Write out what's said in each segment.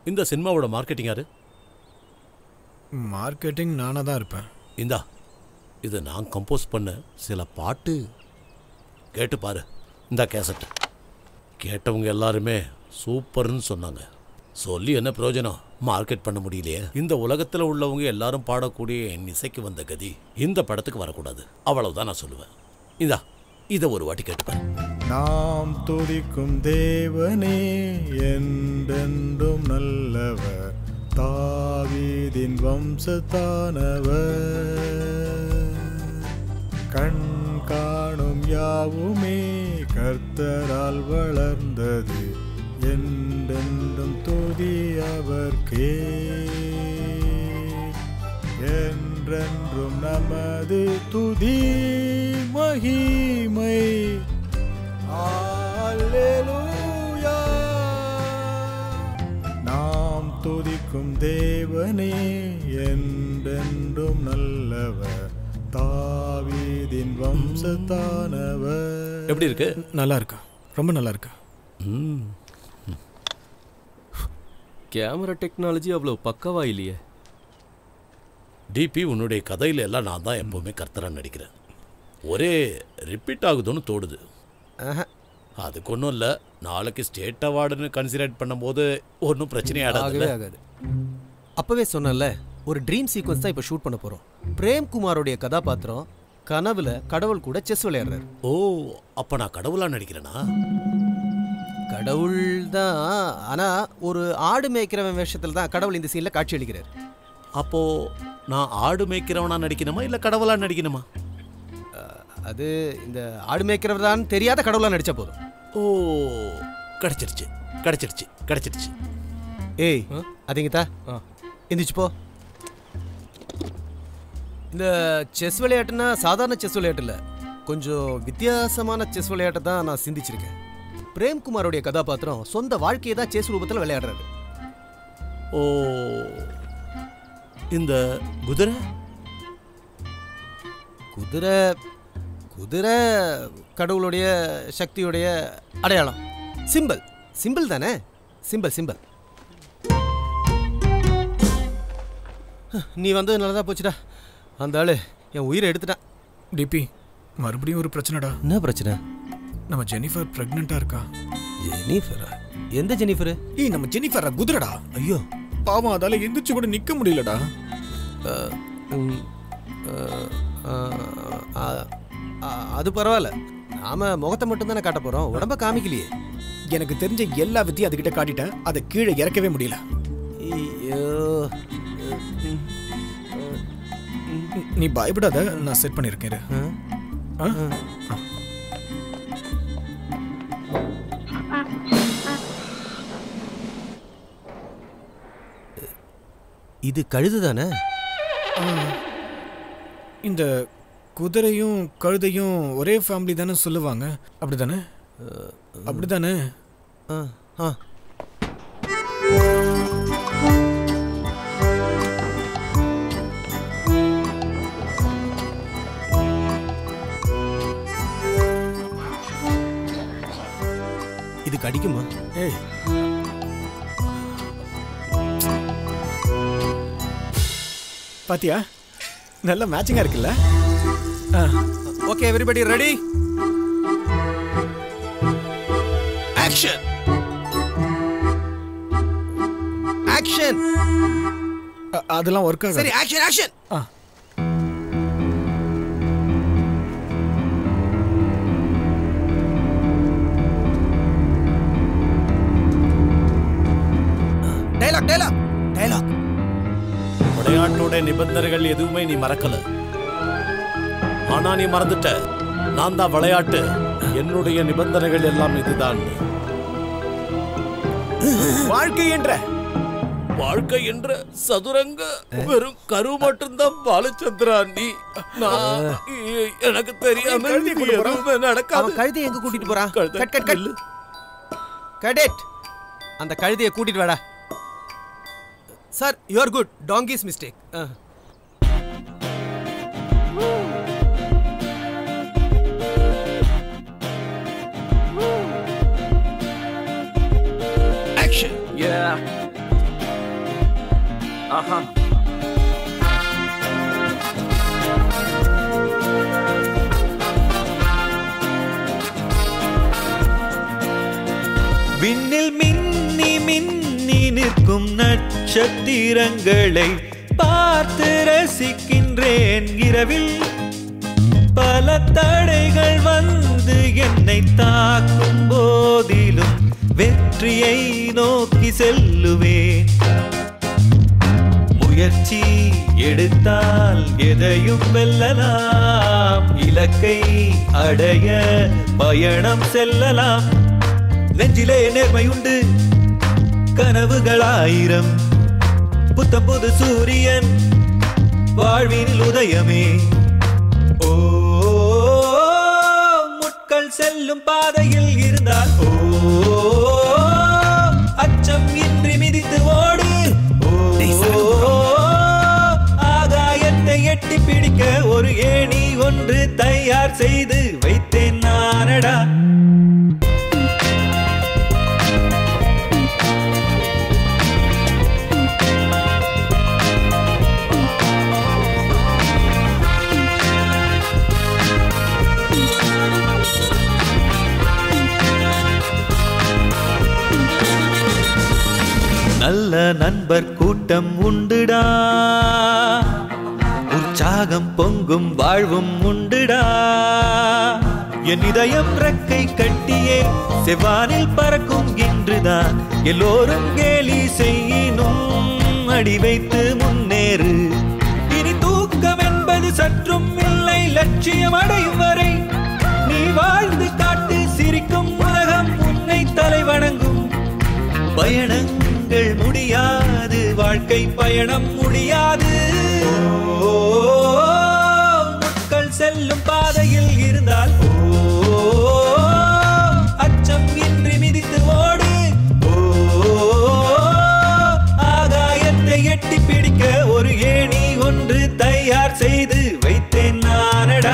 இந்த சினிமாவோட மார்க்கெட்டிங் யாரு மார்க்கெட்டிங் நானாக தான் இருப்பேன் இந்தா இது நான் கம்போஸ் பண்ண சில பாட்டு கேட்டு பாரு இந்த கேசட் கேட்டவங்க எல்லாருமே சூப்பர்னு சொன்னாங்க சொல்லி என்ன பிரயோஜனம் மார்க்கெட் பண்ண முடியலையே இந்த உலகத்தில் உள்ளவங்க எல்லாரும் பாடக்கூடிய என் இசைக்கு வந்த கதி இந்த படத்துக்கு வரக்கூடாது அவ்வளவுதான் நான் சொல்லுவேன் இந்தா இதை ஒரு வாட்டி கேட்டுப்பாரு நாம் துதிக்கும் தேவனே என்றென்றும் நல்லவர் தாவீதின் வம்சத்தானவர் கண் காணும் யாவுமே கர்த்தரால் வளர்ந்தது என்றென்றும் துதி அவர்க்கே என்றென்றும் நமது துதி மகிமை அல்லேலூயா நாம் துதிக்கும் தேவனே என்றென்றும் நல்லவர் தாவீதின் வம்சத்தானவர் எப்படி இருக்கு நல்லா இருக்கு ரொம்ப நல்லா இருக்கு ம் கேமரா டெக்னாலஜி அவ்வளோ பக்கவா இல்லையே டிபி உன்னுடைய கதையில எல்லாம் நான் தான் எப்பவுமே கர்த்தரா நடிக்கிறேன் ஒரே ரிப்பீட் ஆகுதுன்னு தோடுது அதுக்கு ஒன்றும் இல்லை நாளைக்கு ஸ்டேட் அவார்டுன்னு கன்சிடர் பண்ணும்போது ஒன்றும் பிரச்சனை ஆகவே ஆகாது ஆகாது அப்பவே சொன்னேன்ல ஒரு ட்ரீம் சீக்வன்ஸ் தான் இப்போ ஷூட் பண்ண போறோம் பிரேம்குமாரோடைய கதாபாத்திரம் கனவுல கடவுள் கூட செஸ் விளையாடுறாரு ஓ அப்ப நான் கடவுளா நடிக்கிறேனா கடவுள் தான் ஆனா ஒரு ஆடு மேய்க்கிறவன் வேஷத்துல தான் கடவுள் இந்த சீன்ல காட்சி அளிக்கிறார் அப்போ நான் ஆடு மேய்க்கிறவனா நடிக்கணுமா இல்ல கடவுளா நடிக்கணுமா அது இந்த ஆடு மேய்க்கிறவர் தான் தெரியாத கடவுளா நடிச்சா போதும் ஓ கிடைச்சிருச்சு கிடைச்சிருச்சு கிடைச்சிருச்சு ஏய் அதிங்கத்தா எந்திரிச்சு போ இந்த செஸ் விளையாட்டுனா சாதாரண செஸ் விளையாட்டு இல்ல கொஞ்சம் வித்தியாசமான செஸ் விளையாட்டை தான் நான் சிந்திச்சிருக்கேன் பிரேம்குமாரோடைய கதாபாத்திரம் சொந்த வாழ்க்கையை தான் செஸ் ரூபத்தில் விளையாடுறாரு ஓ இந்த குதிரை குதிரை குதிரை கடவுளுடைய சக்தியுடைய அடையாளம் சிம்பிள் சிம்பிள் தானே சிம்பிள் சிம்பிள் நீ வந்து நல்லதா போச்சுடா அந்த ஆளு என் உயிரை எடுத்துட்டான் டிபி மறுபடியும் ஒரு பிரச்சனைடா என்ன பிரச்சனை நம்ம ஜெனிஃபர் பிரெக்னெண்டா இருக்கா ஜெனிஃபரா எந்த ஜெனிஃபரு ஏய் நம்ம ஜெனிஃபர் குதிரடா ஐயோ பாவம் அதால எந்திரிச்சு கூட நிக்க முடியலடா அஹ், ம், அஹ், அஹ், அஹ், அஹ், அது பரவாயில்ல நாம முகத்தை மட்டும் தானே காட்ட போறோம் உடம்ப காமிக்கலையே எனக்கு தெரிஞ்ச எல்லா வித்தியும் அதுகிட்ட காட்டிட்டேன் அதை கீழே இறக்கவே முடியல ஐயோ ம், நீ பயப்படாத நான் செட் பண்ணியிருக்கேன் இரு. அஹ், ஆ? இது கழுது தானே இந்த குதிரையும் கழுதையும் ஒரே ஃபேமிலி தானே சொல்லுவாங்க அப்படிதானே அப்படிதானே ஆ ஆ இது கடிக்குமா ஏய் பாத்தியா நல்ல மேட்சிங்கா இருக்குல்ல ஆ, okay everybody ready action action அ- அதெல்லாம் ஒர்க் ஆகாது சரி ஆக்ஷன் ஆக்ஷன் ஆ. டைலாக் டைலாக் டைலாக் விளையாட்டோட நிபந்தனைகள் எதுவுமே நீ மறக்கல ஆனா நீ மறந்துட்ட நான் தான் விளையாட்டு என்னுடைய நிபந்தனைகள் எல்லாம் இதுதான் வாழ்க்கை என்ற வாழ்க்கை என்ற சதுரங்க வெறும் கரு மட்டும்தான் பாலச்சந்திரா நீ நான் எ- எனக்கு தெரியாம கழுதையை கொண்டு போறான். எதுவுமே நடக்காது அவன் கழுதையை எங்க கூட்டிட்டு போறான் கழுதை, கட் கட் கட் நில்லு. கடெட் அந்த கழுதையை கூட்டிட்டு வாடா sir you are good donkeys mistake Yeah. ஆஹா விண்ணில் மின்னி மின்னி நிற்கும் நட்சத்திரங்களை பார்த்து ரசிக்கின்றேன் இரவில் பல தடைகள் வந்து என்னை தாக்கும் போதிலும் வெற்றியை நோக்கி செல்லுவேன் முயற்சி எடுத்தால் எதையும் வெல்லலாம் இலக்கை அடைய பயணம் செல்லலாம் நெஞ்சிலே நேர்மை உண்டு கனவுகள் ஆயிரம் புத்தம் புது சூரியன் வாழ்வினில் உதயமே ஓ முட்கள் செல்லும் பாதையில் இருந்தால் ஓ அச்சம் இன்றி மிதித்து ஓடு ஓ ஆகாயத்தை எட்டி பிடிக்க ஒரு ஏணி ஒன்று தயார் செய்து வைத்தேன் நானடா நல்ல நண்பர் கூட்டம் உண்டுடா உற்சாகம் பொங்கும் வாழ்வும் உண்டுடா என் இதயம் ரெக்கை கட்டியே செவ்வானில் பறக்கும் இன்றுதான் எல்லோரும் கேலி செய்யினும் அடி வைத்து முன்னேறு இனி தூக்கம் என்பது சற்றும் இல்லை லட்சியம் அடையும் வரை நீ வாழ்ந்து காட்டு சிரிக்கும் உலகம் உன்னை தலை வணங்கும் பயணங்கள் முடியாது வாழ்க்கை பயணம் முடியாது ஓ, முட்கள் செல்லும் பாதையில் இருந்தால் ஓ அச்சம் இன்றி மிதித்து ஓடு ஓ ஆகாயத்தை எட்டி பிடிக்க ஒரு ஏணி ஒன்று தயார் செய்து வைத்தேன் நானடா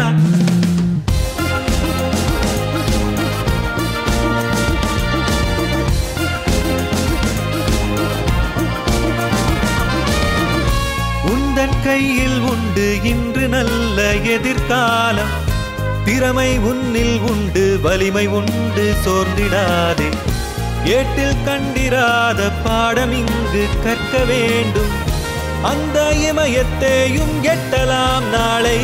உந்தன் கையில் உண்டு இன்று நல்ல எதிர்காலம் திறமை உன்னில் உண்டு வலிமை உண்டு சோர்ந்திடாதே ஏட்டில் கண்டிராத பாடம் இங்கு கற்க வேண்டும் அந்த இமயத்தையும் எட்டலாம் நாளை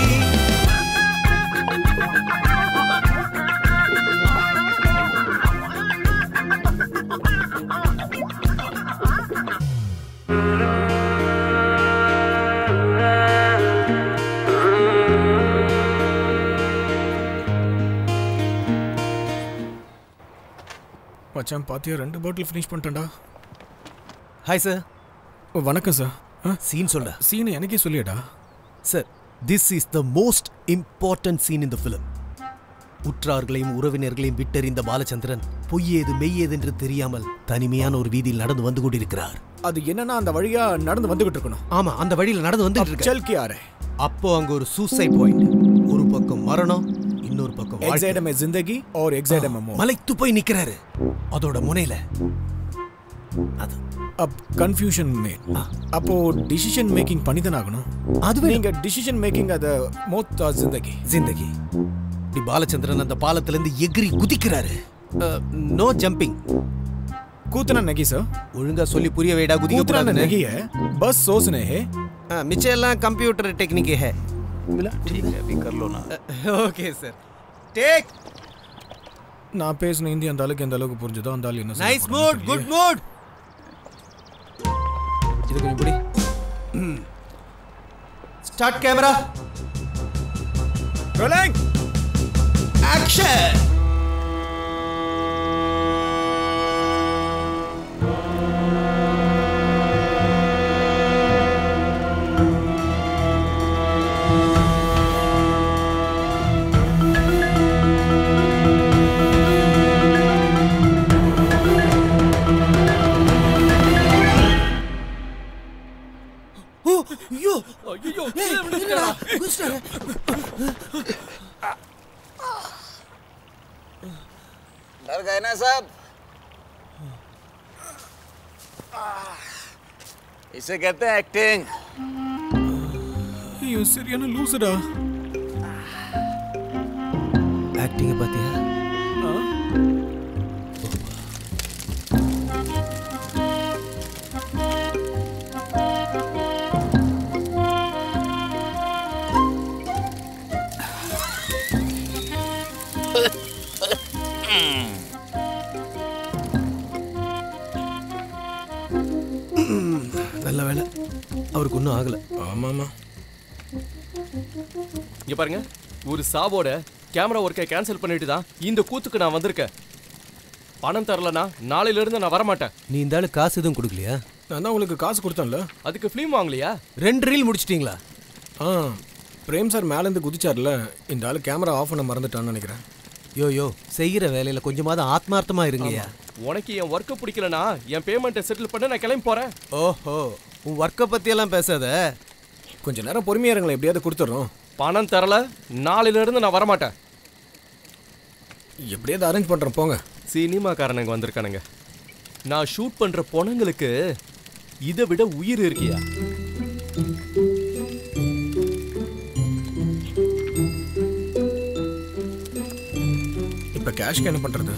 மச்சான் பாத்தியா ரெண்டு பாட்டில் ஃபினிஷ் பண்ணிட்டேன்டா ஹாய் சார் ஓ, வணக்கம் சார் ஆ சீன் சொல்ல சீனை எனக்கே சொல்லியடா sir this is the most important scene in the film உற்றார்களையும் உறவினர்களையும் விட்டறிந்த பாலச்சந்திரன் பொய்யேது மெய்யேது என்று தெரியாமல் தனிமையான ஒரு வீதியில் நடந்து வந்து கொண்டிருக்கிறார் அது என்னன்னா அந்த வழியா நடந்து வந்துகிட்டு இருக்கணும் ஆமா அந்த வழியில் நடந்து வந்துட்டு अब இருக்க चल के आ रहे அப்போ அங்க ஒரு சூசைட் பாயிண்ட் ஒரு பக்கம் மரணம் இன்னொரு பக்கம் एक வாழ்க்கை. साइड में जिंदगी और एक साइड में मौत மலைத்து போய் நிக்கிறாரு அதோட முனையில அது अब कंफ्यूजन में அப்போ டிசிஷன் மேக்கிங் பண்ணி தானே ஆகணும் அதுவே நீங்க டிசிஷன் மேக்கிங் அத மௌத் ஆர் ஜிந்தகி ஜிந்தகி இப்படி பாலச்சந்திரன் அந்த பாலத்துல இருந்து எகிரி குதிக்கிறாரு நோ ஜம்பிங் कूदना नहीं सर ஒழுங்கா சொல்லி புரிய வைடா குதிக்க कूदना கூடாதுன்னு नहीं है बस सोचने है ஆ, மிச்சம் எல்லாம் கம்ப்யூட்டர் டெக்னிக் ஹே ठीक है अभी कर लो ना ஓகே சார் டேக் நான் பேசின ஹிந்தி அந்த அளவுக்கு எந்த அளவுக்கு புரிஞ்சுதோ அந்த ஆளு என்ன சொல்ல நைஸ் போறான்னு மூட் குட் தெரியலையே. மூட் இது கொஞ்சம் பிடி ஸ்டார்ட் கேமரா ரோலிங் ஆக்ஷன் ஐயோ ஐயோ என்னடா குதிச்சிட்டாரு डर गए ना सब इसे कहते हैं एक्टिंग ஐயோ சரியான லூசுடா ஆக்டிங்கை பார்த்தியா நல்ல வேலை அவருக்கு ஒன்றும் ஆகலை ஆமாமா இங்க பாருங்க ஒரு சாவோட கேமரா ஒர்க்கை கேன்சல் பண்ணிட்டு தான் இந்த கூத்துக்கு நான் வந்திருக்கேன் பணம் தரலனா நாளையில இருந்து நான் வரமாட்டேன் நீ இந்த ஆளு காசு எதுவும் கொடுக்கலையா நான் தான் உங்களுக்கு காசு கொடுத்தேன்ல அதுக்கு ஃபிலிம் வாங்கலையா ரெண்டு ரீல் முடிச்சிட்டீங்களா ஆ பிரேம் சார் மேலேருந்து குதிச்சார்ல இந்த ஆள் கேமரா ஆஃப் பண்ண மறந்துட்டான்னு நினைக்கிறேன் யோ யோ செய்கிற வேலையில கொஞ்சமாவது ஆத்மார்த்தமா இருங்கய்யா உனக்கு என் ஒர்க்கை பிடிக்கலனா என் பேமெண்ட்டை செட்டில் பண்ண நான் கிளம்பி போறேன் ஓஹோ உன் ஒர்க்கை பற்றியெல்லாம் பேசாத கொஞ்ச நேரம் பொறுமையா இருங்களேன் எப்படியாவது கொடுத்துட்றோம் பணம் தரல நாளையில இருந்து நான் வரமாட்டேன் எப்படியாவது அரேஞ்ச் பண்ணுறோம் போங்க சினிமாக்காரனுங்க வந்திருக்கானுங்க நான் ஷூட் பண்ற பொணங்களுக்கு இதை விட உயிர் இருக்கியா இப்போ கேஷ்க்கு என்ன பண்ணுறது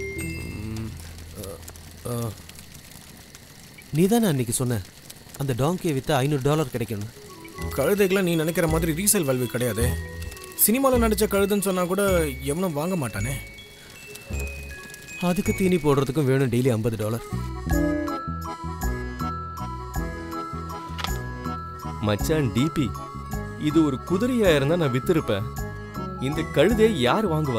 நீ தானே அன்னைக்கு சொன்ன அந்த டாங்கியை விற்று ஐநூறு டாலர் கிடைக்கணும் கழுதைக்கெல்லாம் நீ நினைக்கிற மாதிரி ரீசேல் வேல்யூ கிடையாது சினிமாவில் நடித்த கழுதுன்னு சொன்னால் கூட எவனும் வாங்க மாட்டானே அதுக்கு தீனி போடுறதுக்கும் வேணும் டெய்லி ஐம்பது டாலர் மச்சான் டிபி இது ஒரு குதிரையா இருந்தா நான் வித்திருப்பேன் இந்த கழுதை யார் வாங்குவா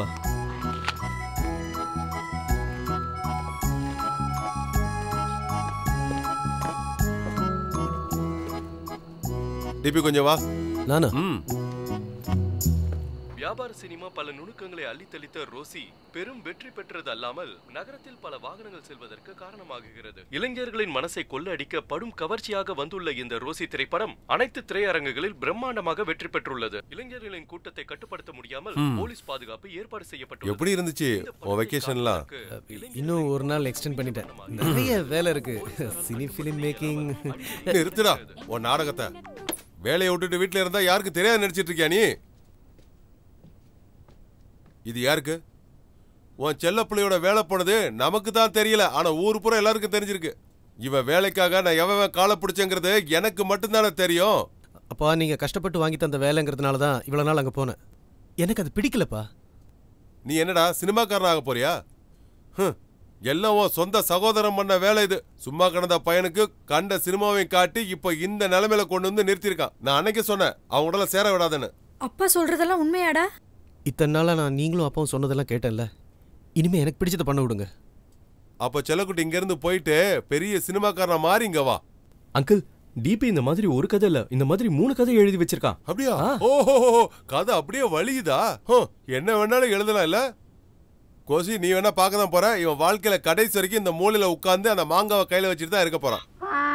டிபி கொஞ்சம் வா நானா ம் வியாபார சினிமா பல நுணுக்கங்களை அள்ளித்தளித்த ரோசி பெரும் வெற்றி பெற்றது அல்லாமல் நகரத்தில் பல வாகனங்கள் செல்வதற்கு காரணமாகுகிறது இளைஞர்களின் மனசை கொள்ளடிக்க படும் கவர்ச்சியாக வந்துள்ள இந்த ரோசி திரைப்படம் அனைத்து திரையரங்குகளில் பிரம்மாண்டமாக வெற்றி பெற்றுள்ளது இளைஞர்களின் கூட்டத்தை கட்டுப்படுத்த முடியாமல் போலீஸ் பாதுகாப்பு ஏற்பாடு செய்யப்பட்டுள்ளது எப்படி இருந்துச்சு இந்த உன் படத்தை வெக்கேஷன்லாம் காண்பதற்கு இன்னும் ஒரு நாள் எக்ஸ்டெண்ட் பண்ணிட்டேன் நிறைய வேலை இருக்கு சினி ஃபிலிம் மேக்கிங் நிறுத்துடா உன் நாடகத்தை வேலையை விட்டுட்டு வீட்டுல இருந்தா யாருக்கு தெரியாது நடிச்சிட்டு இருக்கியா நீ இது யாருக்கு உன் செல்ல பிள்ளையோட வேலை போனது நமக்கு தான் தெரியல ஆனா ஊர் பூரா எல்லாருக்கும் தெரிஞ்சிருக்கு இவன் வேலைக்காக நான் எவன் காலை பிடிச்சேங்கிறது எனக்கு மட்டும்தானே தெரியும் அப்பா நீங்க கஷ்டப்பட்டு வாங்கி தந்த வேலைங்கிறதுனால தான் இவ்வளவு நாள் அங்க போனேன் எனக்கு அது பிடிக்கலப்பா நீ என்னடா சினிமாக்காரன் ஆக போறியா ஹம், எல்லாம் உன் சொந்த சகோதரன் பண்ண வேலை இது சும்மா கிடந்த பையனுக்கு கண்ட சினிமாவையும் காட்டி இப்போ இந்த நிலைமையில கொண்டு வந்து நிறுத்தியிருக்கான் நான் அன்னைக்கு சொன்னேன் அவன் உடல சேர விடாதுன்னு அப்பா சொல்றதெல்லாம் உண்மையாடா இத்தனை நாளா நான் நீங்களும் அப்பாவும் சொன்னதெல்லாம் கேட்டேன்ல இனிமே எனக்கு பிடிச்சதை பண்ண விடுங்க அப்ப செல்லக்குட்டி இங்க இருந்து போயிட்டு பெரிய சினிமாக்காரனா மாறி இங்க வா அங்கிள் டிபி இந்த மாதிரி ஒரு கதை இல்ல இந்த மாதிரி மூணு கதை எழுதி வச்சிருக்கான் அப்படியா ஆ. ஓஹோ கதை அப்படியே வலியுதா ஹம், என்ன வேணாலும் எழுதலாம் இல்ல கோசி நீ வேணா பார்க்க தான் போற இவன் வாழ்க்கையில கடைசி வரைக்கும் இந்த மூலையில உட்கார்ந்து அந்த மாங்காவை கையில வச்சுட்டு தான் இருக்க போறான்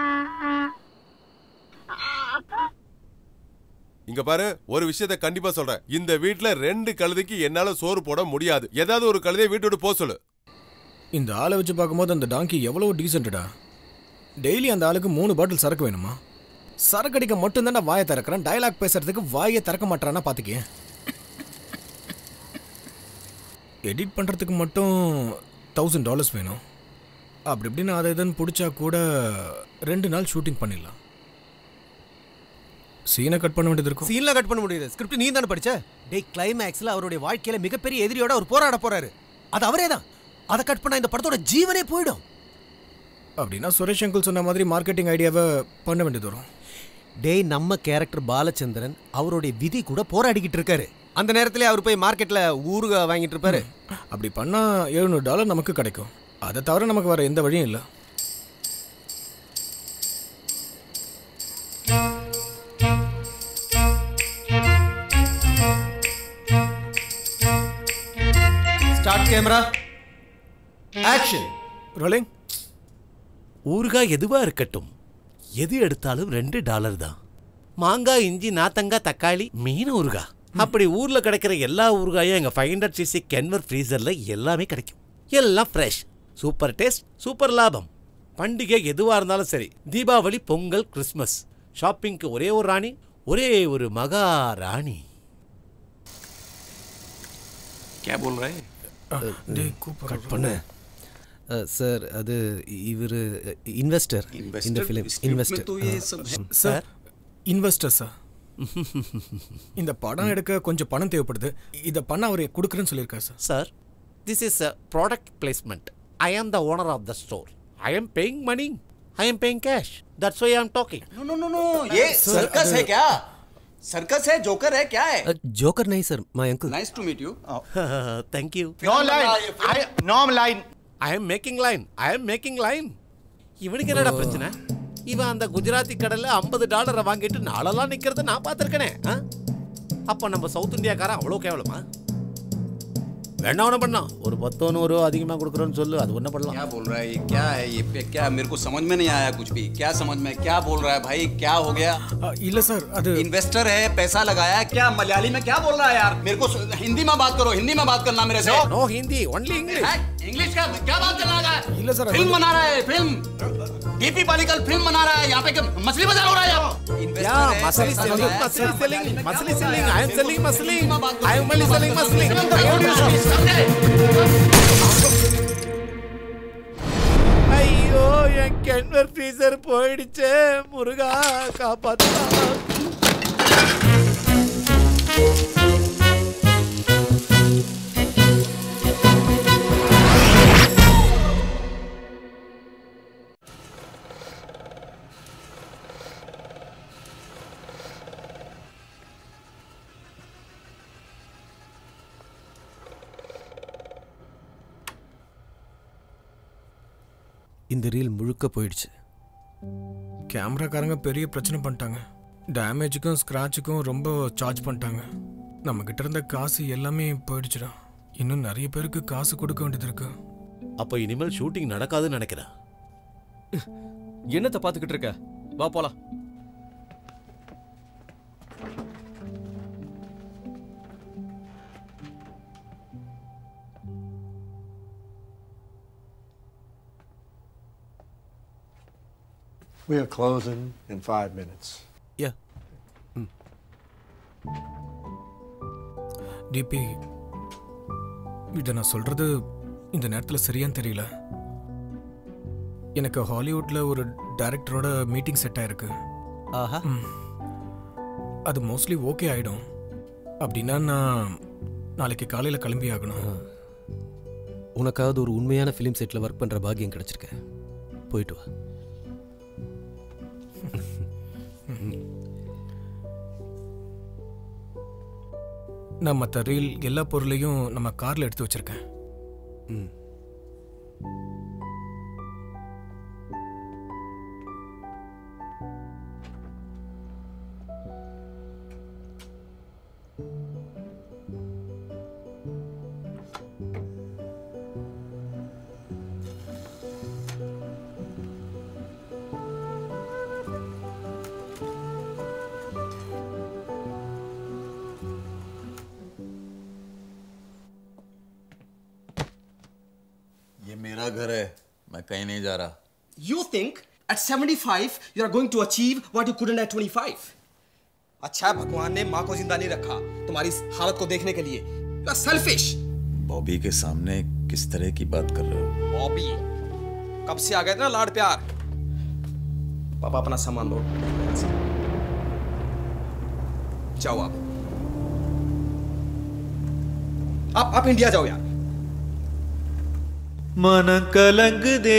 இங்க பாரு ஒரு விஷயத்த கண்டிப்பா சொல்றேன் இந்த வீட்ல ரெண்டு கழுதைக்கு என்னால சோறு போட முடியாது ஏதாவது ஒரு கழுதையை வீட்டு விட்டு போக சொல்லு இந்த ஆளை வச்சு பார்க்கும்போது அந்த டாங்கி எவ்வளோ டீசென்ட்டடா டெய்லி அந்த ஆளுக்கு மூணு பாட்டில் சரக்கு வேணுமா சரக்கு அடிக்க மட்டும்தான் நான் வாயை திறக்கிறேன் டயலாக் பேசுறதுக்கு வாயை திறக்க மாட்டானா பார்த்துக்கேன் எடிட் பண்ணுறதுக்கு மட்டும் தௌசண்ட் டாலர்ஸ் வேணும் அப்படி இப்படின்னு அதை இதுன்னு பிடிச்சா கூட ரெண்டு நாள் ஷூட்டிங் பண்ணிடலாம் சீனை கட் பண்ண வேண்டியது இருக்கும் சீன்ல கட் பண்ண முடியாது ஸ்கிரிப்ட் நீ தானே படிச்ச டேய் கிளைமேக்ஸ்ல அவருடைய வாழ்க்கையில மிகப்பெரிய எதிரியோட அவர் போராட போறாரு அது அவரே தான் அதை கட் பண்ணா இந்த படத்தோட ஜீவனே போயிடும் அப்படின்னா சுரேஷ் அங்கிள் சொன்ன மாதிரி மார்க்கெட்டிங் ஐடியாவை பண்ண வேண்டியது வரும் டேய் நம்ம கேரக்டர் பாலச்சந்திரன் அவருடைய விதி கூட போராடிக்கிட்டு இருக்காரு அந்த நேரத்திலே அவர் போய் மார்க்கெட்ல ஊறுகாய் வாங்கிட்டு இருப்பாரு அப்படி பண்ணால் எழுநூறு டாலர் நமக்கு கிடைக்கும் அதை தவிர நமக்கு வேற எந்த வழியும் இல்லை ஸ்டார்ட் கேமரா ஆக்ஷன் ரோலிங் ஊறுகாய் எதுவா இருக்கட்டும் எது எடுத்தாலும் ரெண்டு டாலர் தான் மாங்காய் இஞ்சி நாத்தங்காய் தக்காளி மீன் ஊறுகாய் அப்படி ஊர்ல கிடைக்கிற எல்லா ஊறுகாயும் எங்க ஃபைவ் ஹண்ட்ரட் சிசி கென்வர் ஃப்ரீசர்ல எல்லாமே கிடைக்கும் எல்லாம் ஃப்ரெஷ் சூப்பர் டேஸ்ட் சூப்பர் லாபம் பண்டிகை எதுவா இருந்தாலும் சரி தீபாவளி பொங்கல் கிறிஸ்மஸ் ஷாப்பிங்க்கு ஒரே ஒரு ராணி ஒரே ஒரு மகாராணி क्या बोल रहे हैं டேய் கூப்பிடுறேன் கட் பண்ண சார் அது இவர் இன்வெஸ்டர் இந்த इन्वेस्टर ஃபிலிம் स्क्रिप्ट में இன்வெஸ்டர் तो ये सब है சார் இன்வெஸ்டர் சார் இந்த படம் எடுக்க கொஞ்சம் பணம் தேவைப்படுது இதை பண்ண அவர் கொடுக்குறேன்னு சொல்லியிருக்காரு sir sir this is a product placement I am the owner of the store I am paying money I am paying cash that's why I am talking no no no no ये circus है क्या circus है joker है क्या है joker நை sir my uncle nice to meet you thank you no line no line I am making line I am making line இவனுக்கு என்னடா பிரச்சனை இவன் அந்த குஜராத்தி கடல்ல ஐம்பது டாலரை வாங்கிட்டு நாளெல்லாம் நிக்கிறத நான் பார்த்துருக்கனே அப்ப நம்ம சவுத் இந்தியாக்காரன் அவ்வளோ கேவலமா வேணா ஒன்று பண்ணலாம் ஒரு பத்தோ நூறோ அதிகமாக கொடுக்குறோன்னு சொல்லு அது ஒன்றும் பண்ணலாம் क्या बोल रहा है ये क्या है ये पे क्या मेरे को समझ में नहीं आया कुछ भी क्या समझ में क्या बोल रहा है भाई क्या हो गया இல்லை சார் அது इन्वेस्टर है पैसा लगाया है क्या मलयाली में क्या बोल रहा है यार मेरे को स- हिंदी में बात करो हिंदी में बात करना मेरे से நோ ஹிந்தி ஒன்லி இங்கிலீஷ் है? इंग्लिश का क्या बात कर रहा है இல்லை சார் फिल्म बना रहा है फिल्म डीपी पालिकल फिल्म बना रहा है यहाँ पे क्या मछली बाजार हो रहा है यहाँ Yeah, machhli selling machhli selling machhli selling I am selling machhli I am only selling machhli ஐயோ என் கென்வர் ஃப்ரீசர் போயிடுச்சே முருகா காப்பாத்தா இந்த ரீல் முழுக்க போயிடுச்சு கேமராக்காரங்க பெரிய பிரச்சனை பண்ணிட்டாங்க டேமேஜுக்கும் ஸ்க்ராட்சுக்கும் ரொம்ப சார்ஜ் பண்ணிட்டாங்க நம்ம கிட்ட இருந்த காசு எல்லாமே போயிடுச்சுடா இன்னும் நிறைய பேருக்கு காசு கொடுக்க வேண்டியது இருக்கு அப்ப இனிமேல் ஷூட்டிங் நடக்காதுன்னு நினைக்கிறேன் என்னத்தை பார்த்துக்கிட்டு இருக்க வா போலாம் We are closing in five minutes. Yeah DP இதை நான் சொல்றது இந்த நேரத்தில் சரியான்னு தெரியல எனக்கு ஹாலிவுட்ல ஒரு டைரக்டரோட மீட்டிங் செட் ஆயிருக்கு ஆஹா அது மோஸ்ட்லி ஓகே ஆயிடும் அப்படின்னா நான் நாளைக்கு காலையில் கிளம்பி ஆகணும் உனக்காவது ஒரு உண்மையான ஃபிலிம் செட்டில் ஒர்க் பண்ணுற பாக்கியம் கிடைச்சிருக்க போயிட்டு வா நான் மற்ற ரீல் எல்லா பொருளையும் நம்ம காரில் எடுத்து வச்சிருக்கேன் ம் ये मेरा घर है मैं कहीं नहीं जा रहा You think at 75 you are going to achieve what you couldn't at 25? अच्छा है भगवान ने माँ को जिंदा नहीं रखा तुम्हारी इस हालत को देखने के लिए यू आर सेल्फिश बॉबी के सामने किस तरह की बात कर रहे हो बॉबी कब से आ गए थे ना लाड प्यार पापा अपना सामान लो जाओ आप आप आप इंडिया जाओ यार மனம் கலங்குதே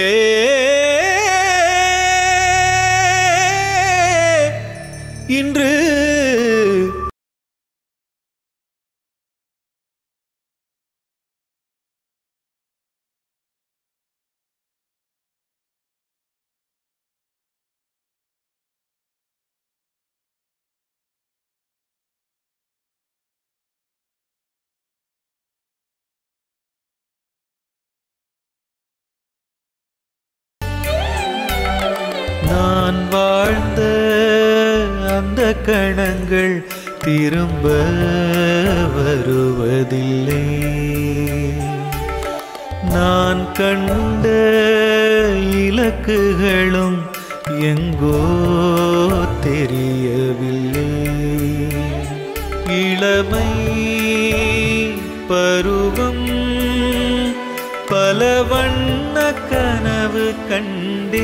இன்று நான் வாழ்ந்த அந்த கணங்கள் திரும்ப வருவதில்லை நான் கண்ட இலக்குகளும் எங்கோ தெரியவில்லை இளமை பருவம் பல வண்ண கனவு கண்டே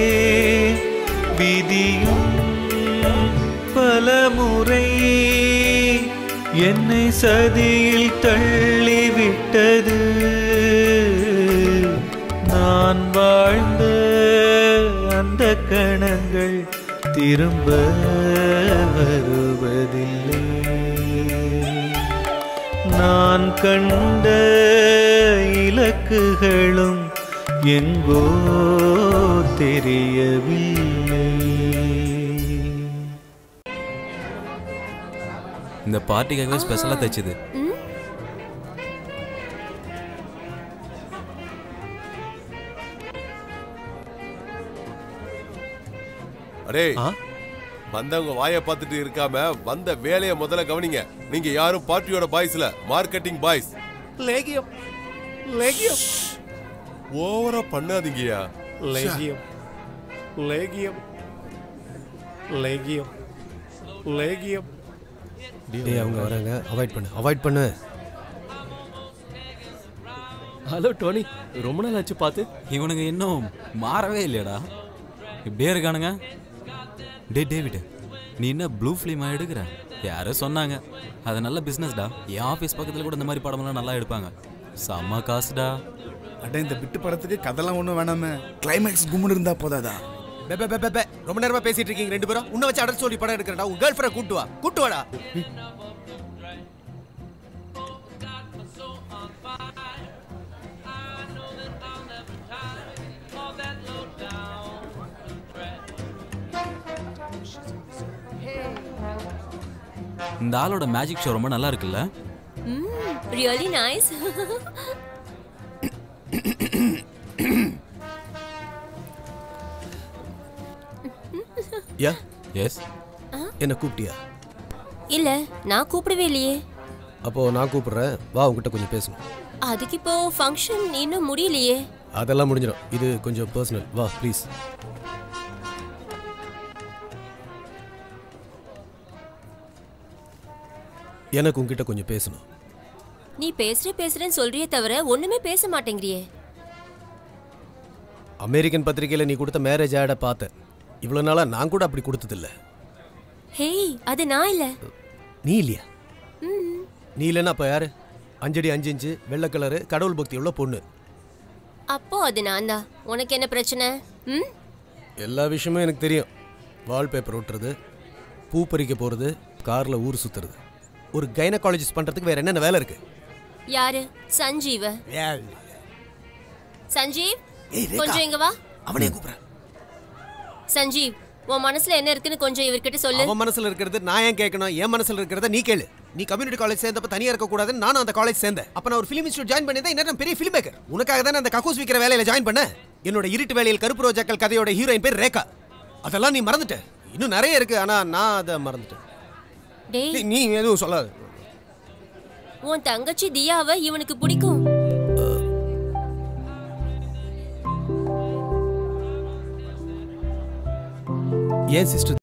விதியும் பல முறை என்னை சதியில் தள்ளிவிட்டது நான் வாழ்ந்த அந்த கணங்கள் திரும்ப வருவதில்லை நான் கண்ட இலக்குகளும் எங்கோ தெரியவில்லை இந்த பார்ட்டிக்காகவே ஸ்பெஷலாக தைச்சது அடே வந்தவங்க வாயை பார்த்துட்டு இருக்காம வந்த வேலையை முதல்ல கவனிங்க நீங்க யாரும் பார்ட்டியோட பாய்ஸ்ல மார்க்கெட்டிங் பாய்ஸ் லேகியம் லேகியம் ஓவரா பண்ணாதீங்கயா லேகியம் லேகியம் லேகியம் லேகியம் டேய் அவங்க வராங்க அவாய்ட் பண்ணு அவாய்ட் பண்ணு ஹலோ டோனி ரொம்ப நாள் ஆச்சு பார்த்து இவனுங்க இன்னும் மாறவே இல்லையாடா இப்படியே இருக்கானுங்க டே டேவிட் நீ என்ன ப்ளூ ஃபிலிமா எடுக்கிற யாரோ சொன்னாங்க அது நல்ல பிஸ்னஸ்டா என் ஆஃபீஸ் பக்கத்தில் கூட இந்த மாதிரி படமெல்லாம் நல்லா எடுப்பாங்க செம்ம காசுடா அட இந்த விட்டு படத்துக்கு கதெல்லாம் ஒன்றும் வேணாமே கிளைமேக்ஸ் கும்முன்னு இருந்தா போதாதா பே, பே, பே, பே, பே. ரொம்ப நேரமா பேசிட்டு இருக்கீங்க ரெண்டு பேரும் உன்னை வச்சு அடல் சொல்லி படம் எடுக்கிறடா உன் கேர்ள் ஃப்ரெண்ட் கூட்டு வா கூட்டு வாடா இந்த ஆளோட மேஜிக் ஷோ ரொம்ப நல்லா இருக்குல்ல Mm, really nice. Yeah yes என்ன கூப்பிட்டியா இல்ல நான் கூப்பிடவே இல்லையே அப்போ நான் கூப்பிடுறேன் வா உங்ககிட்ட கொஞ்சம் பேசணும் அதுக்கு இப்போ ஃபங்க்ஷன் இன்னும் முடியலையே அதெல்லாம் முடிஞ்சிடும் இது கொஞ்சம் பர்சனல் வா ப்ளீஸ் எனக்கு உங்ககிட்ட கொஞ்சம் பேசணும் நீ பேசுற பேசுறேன்னு சொல்றியே தவிர ஒண்ணுமே பேச மாட்டேங்கிறியே அமெரிக்கன் பத்திரிக்கையில் நீ கொடுத்த மேரேஜ் ஆடை பார்த்தேன் இவ்வளோ நாளாக நான் கூட அப்படி கொடுத்ததில்ல ஹேய் அது நான் இல்ல நீ இல்லையா ம், நீ இல்லைன்னா அப்போ யாரு அஞ்சடி அஞ்சு இன்ச்சு வெள்ளை கலரு கடவுள் பக்தி உள்ள பொண்ணு அப்போ அது நான் தான் உனக்கு என்ன பிரச்சனை ம் எல்லா விஷயமும் எனக்கு தெரியும் வால்பேப்பர் ஒட்டுறது பூ பறிக்க போகிறது காரில் ஊர் சுற்றுறது ஒரு கைனகாலஜிஸ்ட் பண்ணுறதுக்கு வேற என்னென்ன வேலை இருக்கு யாரு சஞ்சீவ சஞ்சீவ் கொஞ்சம் இங்க வா அவனே கூப்பிட்றேன் சஞ்சீவ் உன் மனசுல என்ன இருக்குன்னு கொஞ்சம் இவர்கிட்ட சொல்லு அவன் மனசுல இருக்கிறது நான் ஏன் கேட்கணும் என் மனசுல இருக்கிறத நீ கேளு நீ கம்யூனிட்டி காலேஜ் சேர்ந்தப்ப தனியா இருக்க கூடாதுன்னு நானும் அந்த காலேஜ் சேர்ந்தேன் அப்ப நான் ஒரு ஃபிலிம் இன்ஸ்டியூட் ஜாயின் பண்ணி தான் இன்னும் பெரிய ஃபிலிம் மேக்கர் உனக்காக தானே அந்த கக்கூஸ் விக்கிற வேலையில ஜாயின் பண்ண என்னோட இருட்டு வேலையில் கருப்பு ரோஜாக்கள் கதையோட ஹீரோயின் பேர் ரேகா அதெல்லாம் நீ மறந்துட்ட இன்னும் நிறைய இருக்கு ஆனா நான் அதை மறந்துட்டேன் டேய் நீ- நீ எதுவும் சொல்லாது உன் தங்கச்சி தியாவை இவனுக்கு பிடிக்கும் ஏன் சிஸ்டர்